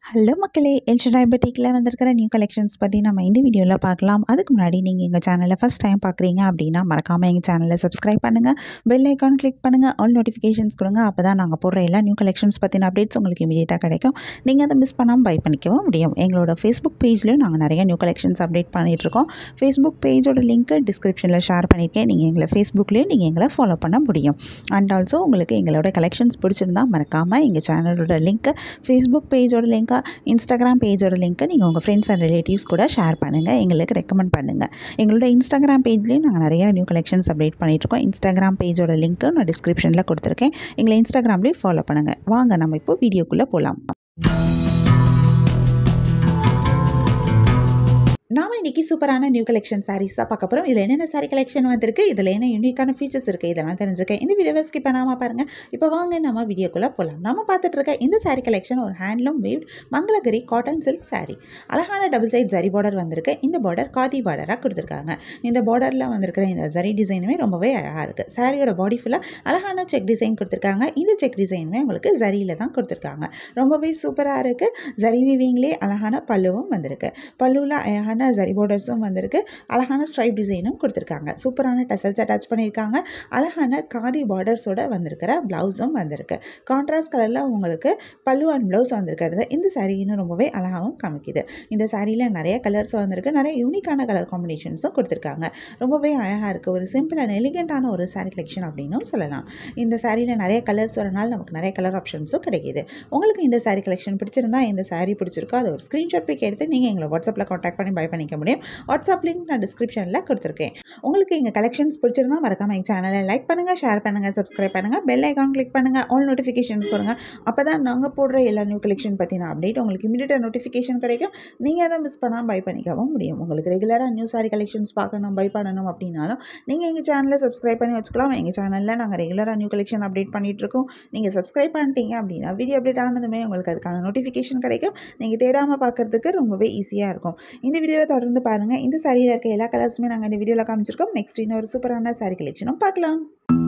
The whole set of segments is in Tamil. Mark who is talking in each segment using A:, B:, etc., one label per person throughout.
A: ஹலோ மக்களே எல்ஷடாய் பட்டிக்கில் வந்திருக்கிற நியூ கலெக்ஷன்ஸ் பற்றி நம்ம இந்த வீடியோவில் பார்க்கலாம் அதுக்கு முன்னாடி நீங்கள் எங்கள் சேனலை ஃபஸ்ட் டைம் பார்க்குறீங்க அப்படின்னா மறக்காமல் எங்கள் சேனலை சப்ஸ்கிரைப் பண்ணுங்கள் பெல் ஐக்கான் கிளிக் பண்ணுங்கள் ஆல் நோட்டிஃபிகேஷன்ஸ் கொடுங்க அப்போ தான் நாங்கள் போடுற எல்லா நியூ கலெக்ஷன்ஸ் பற்றின அப்டேட்ஸ் உங்களுக்கு இமீடியட்டாக கிடைக்கும் நீங்கள் அதை மிஸ் பண்ணாமல் பை பண்ணிக்கவும் முடியும் எங்களோட ஃபேஸ்புக் பேஜ்லையும் நாங்கள் நிறைய நியூ கலெக்ஷன்ஸ் அப்டேட் பண்ணிகிட்ருக்கோம் ஃபேஸ்புக் பேஜோட லிங்க்கு டிஸ்கிரிப்ஷனில் ஷேர் பண்ணியிருக்கேன் நீங்கள் எங்களை ஃபேஸ்புக்லேயும் நீங்கள் எங்களை ஃபாலோ பண்ண முடியும் அண்ட் ஆல்சோ உங்களுக்கு எங்களோட கலெக்ஷன்ஸ் பிடிச்சிருந்தா மறக்காமல் எங்கள் சேனலோட லிங்க்கு ஃபேஸ்புக் பேஜோட லிங்க்கை இன்ஸ்டாகிராம் பேஜோட லிங்க்கை நீங்கள் உங்கள் ஃப்ரெண்ட்ஸ் அண்ட் ரிலேட்டிவ்ஸ் கூட ஷேர் பண்ணுங்கள் எங்களுக்கு ரெக்கமெண்ட் பண்ணுங்கள் எங்களோட இன்ஸ்டாகிராம் பேஜ்லேயும் நாங்கள் நிறைய நியூ கலெக்ஷன்ஸ் அப்டேட் பண்ணிகிட்ருக்கோம் இன்ஸ்டாகிராம் பேஜோட லிங்க்கு நான் டிஸ்கிரிப்ஷனில் கொடுத்துருக்கேன் எங்களை இன்ஸ்டாகிராம்லேயும் ஃபாலோ பண்ணுங்கள் வாங்க நம்ம இப்போ வீடியோக்குள்ளே போகலாம் நாம இன்னைக்கு சூப்பரான நியூ கலெக்ஷன் சாரீஸ் தான் பார்க்க போகிறோம் இதில் என்னென்ன சாரீ கலெக்ஷன் வந்திருக்கு இதில் என்ன யூனிக்கான ஃபீச்சர்ஸ் இருக்குது இதெல்லாம் தெரிஞ்சுக்கேன் இந்த வீடியோவை ஸ்கிப் பண்ணாமல் பாருங்கள் இப்போ வாங்க நம்ம வீடியோக்குள்ளே போகலாம் நம்ம பார்த்துட்டு இருக்க இந்த சாரீ கலெக்ஷன் ஒரு handloom weave Mangalagiri cotton silk sari அழகான டபுள் சைட் ஜரி பார்டர் வந்திருக்கு இந்த பார்டர் காதி பார்டராக கொடுத்துருக்காங்க இந்த பார்டரில் வந்திருக்கிற இந்த ஜரி டிசைனுமே ரொம்பவே அழகாக இருக்குது சாரியோட பாடி ஃபுல்லாக அழகான செக் டிசைன் கொடுத்துருக்காங்க இந்த செக் டிசைனுமே உங்களுக்கு ஜரியில் தான் கொடுத்துருக்காங்க ரொம்பவே சூப்பராக இருக்குது ஜரி வீவிங்லேயே அழகான பல்லுவும் வந்திருக்கு பல்லுவில் அழகான ஜரி பார்டர்ஸும் வந்திருக்கு அழகான ஸ்ட்ரைப் டிசைனும் கொடுத்துருக்காங்க சூப்பரான டசல்ஸ் அட்டாச் பண்ணியிருக்காங்க அழகான காதி பார்டர்ஸோட வந்திருக்கிற ப்ளவுஸும் வந்திருக்கு கான்ட்ராஸ்ட் கலரில் உங்களுக்கு பல்லு அண்ட் ப்ளவுஸ் வந்திருக்கிறது இந்த சாரீ இன்னும் ரொம்பவே அழகாகவும் காமிக்குது இந்த சாரியில் நிறைய கலர்ஸ் வந்திருக்கு நிறைய யூனிக்கான கலர் காம்பினேஷன்ஸும் கொடுத்துருக்காங்க ரொம்பவே அழகாக இருக்குது ஒரு சிம்பிள் அண்ட் எலிகெண்ட்டான ஒரு சாரீ கலெக்ஷன் அப்படின்னும் சொல்லலாம் இந்த சாரியில் நிறைய கலர்ஸ் வரனால நமக்கு நிறைய கலர் ஆப்ஷன்ஸும் கிடைக்கிது உங்களுக்கு இந்த சாரீ கலெக்ஷன் பிடிச்சிருந்தா இந்த சாரீ பிடிச்சிருக்கோ அதை ஒரு ஸ்க்ரீன்ஷாட் பிக் எடுத்து நீங்கள் எங்களை வாட்ஸ்அப்பில் காண்டாக்ட் பண்ணி பை பண்ணிக்க முடியும் வாட்ஸ்அப் லிங்க் நான் டிஸ்கிரிப்ஷனில் கொடுத்துருக்கேன் உங்களுக்கு எங்கள் கலெக்ஷன்ஸ் பிடிச்சிருந்தா மறக்காமல் எங்கள் சேனலை லைக் பண்ணுங்கள் ஷேர் பண்ணுங்கள் சப்ஸ்கிரைப் பண்ணுங்கள் பெல் ஐக்கான் கிளிக் பண்ணுங்கள் ஆல் நோட்டிஃபிகேஷன்ஸ் கொடுங்க அப்போ தான் நாங்கள் போடுற எல்லா நியூ கலெக்ஷன் பற்றின அப்டேட் உங்களுக்கு இமீடியட்டாக நோட்டிஃபிகேஷன் கிடைக்கும் நீங்கள் அதை மிஸ் பண்ணாமல் பை பண்ணிக்கவும் முடியும் உங்களுக்கு ரெகுலராக நியூ சாரி கலெக்ஷன்ஸ் பார்க்கணும் பை பண்ணணும் அப்படின்னாலும் நீங்கள் எங்கள் சேனலை சப்ஸ்கிரைப் பண்ணி வச்சுக்கலாம் எங்கள் சேனலில் நாங்கள் ரெகுலராக நியூ கலெக்ஷன் அப்டேட் பண்ணிகிட்ருக்கோம் நீங்கள் சப்ஸ்கிரைப் பண்ணிட்டீங்க அப்படின்னா வீடியோ அப்டேட் ஆனதுமே உங்களுக்கு அதுக்கான நோட்டிஃபிகேஷன் கிடைக்கும் நீங்கள் தேடாமல் பார்க்குறதுக்கு ரொம்பவே ஈஸியாக இருக்கும் இந்த வீடியோவை தொடர்ந்து பாருங்கள் இந்த சாரியில் இருக்க எல்லா கலர்ஸுமே நாங்கள் இந்த வீடியோவில் காமிச்சிருக்கோம் நெக்ஸ்ட் இன்னொரு சூப்பரான சாரி கலெக்ஷனும் பார்க்கலாம்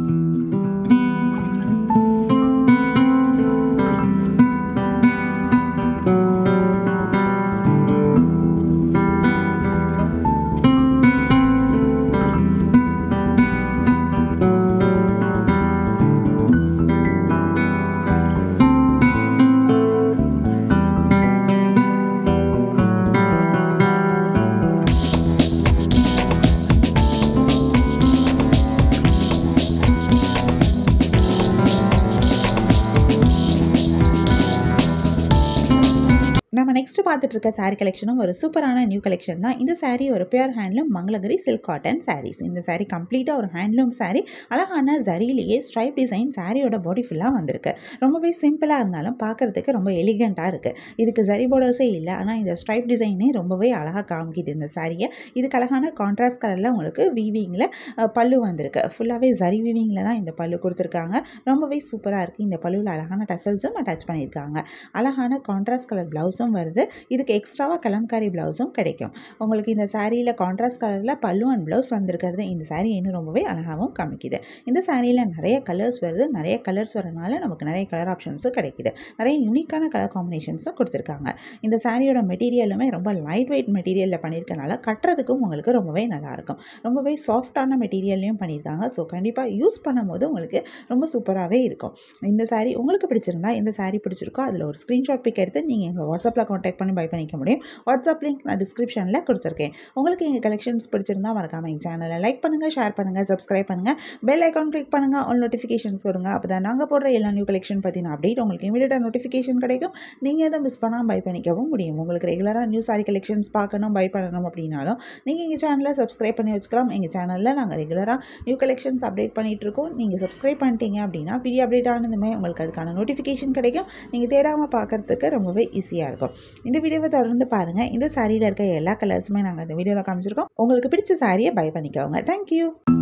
A: நம்ம நெக்ஸ்ட் பார்த்துட்டு இருக்க சாரீ கலெக்ஷனும் ஒரு சூப்பரான நியூ கலெக்ஷன் தான் இந்த சாரீ ஒரு pure handloom Mangalagiri silk cotton saris இந்த சாரீ கம்ப்ளீட்டாக ஒரு ஹேண்ட்லூம் சாரீ அழகான ஜரிலேயே ஸ்ட்ரைப் டிசைன் சாரியோட பாடி ஃபுல்லாக வந்திருக்கு ரொம்பவே சிம்பிளாக இருந்தாலும் பார்க்குறதுக்கு ரொம்ப எலிகண்ட்டாக இருக்குது இதுக்கு ஜரி பார்டர்ஸே இல்லை ஆனால் இந்த ஸ்ட்ரைப் டிசைனே ரொம்பவே அழகாக காமிக்குது இந்த சாரியை இதுக்கு அழகான கான்ட்ராஸ்ட் கலரில் உங்களுக்கு வீவிங்கில் பல்லு வந்திருக்கு ஃபுல்லாகவே ஜரி வீவிங்கில் தான் இந்த பல்லு கொடுத்துருக்காங்க ரொம்பவே சூப்பராக இருக்குது இந்த பல்லுவில் அழகான டசல்ஸும் அட்டாச் பண்ணியிருக்காங்க அழகான கான்ட்ராஸ்ட் கலர் ப்ளவுஸும் வருது இதுக்கு எக்ஸ்ட்ராவாக கலம்காரி ப்ளவுஸும் கிடைக்கும் உங்களுக்கு இந்த சாரியில் கான்ட்ராஸ்ட் கலரில் பல்லு அண்ட் ப்ளவுஸ் வந்திருக்கிறது இந்த சாரீ இன்னும் ரொம்பவே அழகாகவும் காமிக்குது இந்த சாரியில் நிறைய கலர்ஸ் வருது நிறைய கலர்ஸ் வரனால நமக்கு நிறைய கலர் ஆப்ஷன்ஸும் கிடைக்குது நிறைய யூனிக்கான கலர் காம்பினேஷன்ஸும் கொடுத்துருக்காங்க இந்த சாரியோட மெட்டீரியலுமே ரொம்ப லைட் வெயிட் மெட்டீரியலில் பண்ணியிருக்கனால கட்டுறதுக்கும் உங்களுக்கு ரொம்பவே நல்லாயிருக்கும் ரொம்பவே சாஃப்டான மெட்டீரியல்லையும் பண்ணியிருக்காங்க ஸோ கண்டிப்பாக யூஸ் பண்ணும்போது உங்களுக்கு ரொம்ப சூப்பராகவே இருக்கும் இந்த சாரீ உங்களுக்கு பிடிச்சிருந்தா இந்த சாரீ பிடிச்சிருக்கோ அதில் ஒரு ஸ்க்ரீன்ஷாட் பிக் எடுத்து நீங்கள் எங்கள் வாட்ஸ்அப்பில் காண்டாக்ட் பண்ணி பை பண்ணிக்க முடியும் வாட்ஸ்அப் லிங்க் நான் டிஸ்கிரிப்ஷனில் கொடுத்துருக்கேன் உங்களுக்கு எங்கள் கலெக்ஷன்ஸ் பிடிச்சிருந்தா மறக்காமல் எங்கள் சேனலை லைக் பண்ணுங்கள் ஷேர் பண்ணுங்கள் சப்ஸ்கிரைப் பண்ணுங்கள் பெல் ஐக்கான் கிளிக் பண்ணுங்கள் ஆல் நோட்டிஃபிகேஷன்ஸ் கொடுங்க அப்போ தான் நாங்கள் போடுற எல்லா நியூ கலெக்ஷன் பற்றின அப்டேட் உங்களுக்கு இமீடியட்டாக நோட்டிஃபிகேஷன் கிடைக்கும் நீங்கள் எதை மிஸ் பண்ணாமல் பை பண்ணிக்கவும் முடியும் உங்களுக்கு ரெகுலராக நியூ சாரி கலெக்ஷன்ஸ் பார்க்கணும் பை பண்ணணும் அப்படின்னாலும் நீங்கள் எங்கள் சேனலை சப்ஸ்கிரைப் பண்ணி வச்சுக்கலாம் எங்கள் சேனலில் நாங்கள் ரெகுலராக நியூ கலெக்ஷன்ஸ் அப்டேட் பண்ணிகிட்ருக்கோம் நீங்கள் சப்ஸ்கிரைப் பண்ணிட்டீங்க அப்படின்னா வீடியோ அப்டேட் ஆனதுமே உங்களுக்கு அதுக்கான நோட்டிஃபிகேஷன் கிடைக்கும் நீங்கள் தேடாமல் பார்க்குறதுக்கு ரொம்பவே ஈஸியாக இருக்கும் இந்த வீடியோவை தொடர்ந்து பாருங்கள் இந்த சாரியில் இருக்க எல்லா கலர்ஸுமே நாங்கள் இந்த வீடியோவில் காமிச்சிருக்கோம் உங்களுக்கு பிடிச்ச சாரியை பை பண்ணிக்கோங்க தேங்க்யூ